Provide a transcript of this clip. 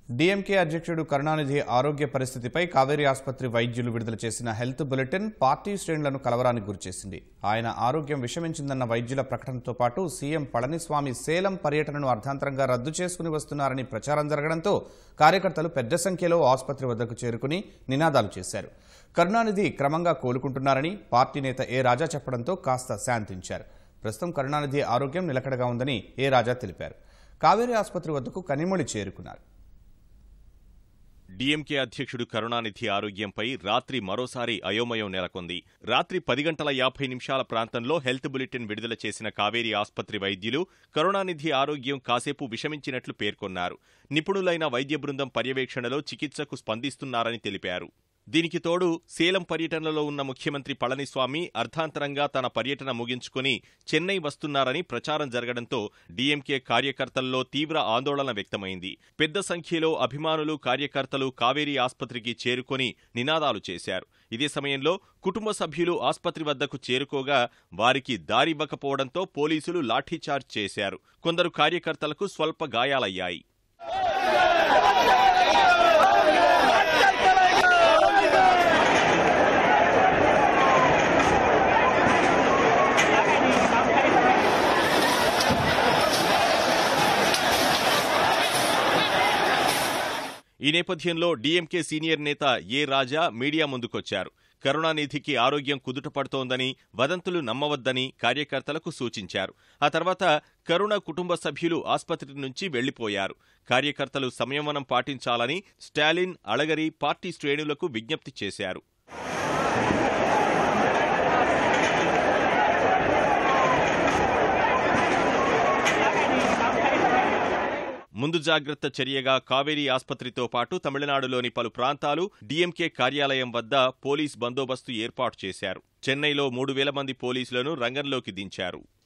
DMK అధ్యక్షుడు కరుణానిధి ఆరోగ్య పరిస్థితిపై కావేరీ ఆసుపత్రి వైద్యులు విడుదల చేసిన హెల్త్ బులెటిన్ పార్టీ శ్రేణులను కలవరానికి గురిచేసింది ఆయన ఆరోగ్యం విషమించిందన్న వైద్యుల ప్రకటనతో పాటు సీఎం పళనిస్వామి సేలం పర్యటనను అర్ధాంతరంగా రద్దు చేసుకుని వస్తున్నారని ప్రచారం జరగడంతో కార్యకర్తలు పెద్ద సంఖ్యలో ఆసుపత్రి వద్దకు చేరుకుని నినాదాలు చేశారు కరుణానిధి క్రమంగా కోలుకుంటున్నారని పార్టీ నేత ఏ రాజా చెప్పడంతో కాస్త శాంతించారు ప్రస్తుతం కరుణానిధి ఆరోగ్యం నిలకడగా ఉందని ఏ రాజా తెలిపారు కావేరీ ఆసుపత్రి వద్దకు కనిమొళి చేరుకున్నారు డీఎంకే అధ్యక్షుడు కరుణానిధి ఆరోగ్యంపై రాత్రి మరోసారి అయోమయం నెలకొంది రాత్రి పది గంటల యాభై నిమిషాల ప్రాంతంలో హెల్త్ బులెటిన్ విడుదల చేసిన కావేరీ ఆసుపత్రి వైద్యులు కరుణానిధి ఆరోగ్యం కాసేపు విషమించినట్లు పేర్కొన్నారు నిపుణులైన వైద్య బృందం పర్యవేక్షణలో చికిత్సకు స్పందిస్తున్నారని తెలిపారు దీనికి తోడు సేలం పర్యటనలో ఉన్న ముఖ్యమంత్రి పళనిస్వామి అర్ధాంతరంగా తన పర్యటన ముగించుకుని చెన్నై వస్తున్నారని ప్రచారం జరగడంతో డీఎంకే కార్యకర్తల్లో తీవ్ర ఆందోళన వ్యక్తమైంది పెద్ద సంఖ్యలో అభిమానులు కార్యకర్తలు కావేరీ ఆసుపత్రికి చేరుకొని నినాదాలు చేశారు ఇదే సమయంలో కుటుంబ సభ్యులు ఆసుపత్రి వద్దకు చేరుకోగా వారికి దారివ్వకపోవడంతో పోలీసులు లాఠీచార్జ్ చేశారు కొందరు కార్యకర్తలకు స్వల్ప గాయాలయ్యాయి ఈ నేపథ్యంలో డీఎంకే సీనియర్ నేత ఏ రాజా మీడియా ముందుకొచ్చారు కరుణానిధికి ఆరోగ్యం కుదుటపడుతోందని వదంతులు నమ్మవద్దని కార్యకర్తలకు సూచించారు ఆ తర్వాత కరుణ కుటుంబ సభ్యులు ఆసుపత్రి నుంచి వెళ్లిపోయారు కార్యకర్తలు సంయమనం పాటించాలని స్టాలిన్ అళగరి పార్టీ శ్రేణులకు విజ్ఞప్తి చేశారు ముందు జాగ్రత్త చర్యగా కావేరీ ఆసుపత్రితో పాటు తమిళనాడులోని పలు ప్రాంతాలు డీఎంకే కార్యాలయం వద్ద పోలీస్ బందోబస్తు ఏర్పాటు చేశారు చెన్నైలో మూడు వేల మంది పోలీసులను రంగంలోకి దించారు